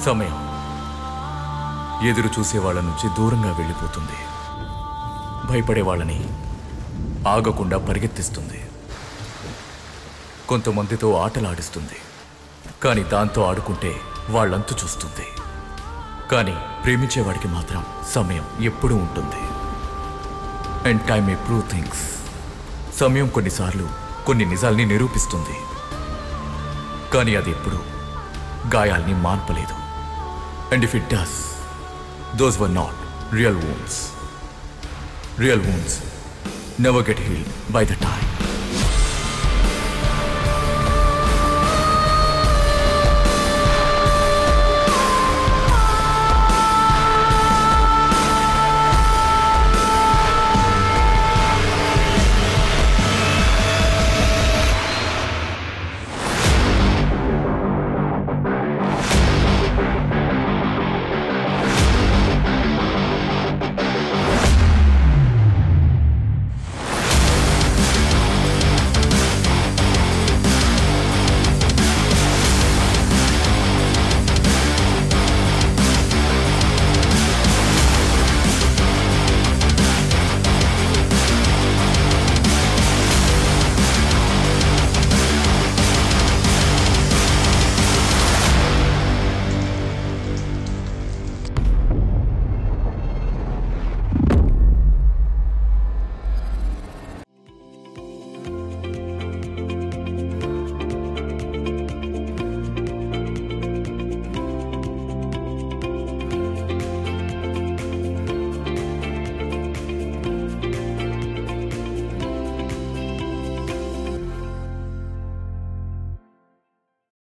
సమయం ఎదురు చూసే వాళ్ళ నుంచి దూరంగా వెళ్ళిపోతుంది భయపడే వాళ్ళని ఆగకుండా పరిగెత్తిస్తుంది కొంతమందితో ఆటలాడిస్తుంది కానీ దాంతో ఆడుకుంటే వాళ్ళంతు చూస్తుంది కానీ ప్రేమించేవాడికి మాత్రం సమయం ఎప్పుడూ ఉంటుంది and time a prove things సమయం కొన్నిసార్లు కొన్ని నిజాల్ని నిరూపిస్తుంది కానీ అది ఎప్పుడు గాయాల్ని మాన్పలేదు and if it does those were not real wounds real wounds never get healed by the time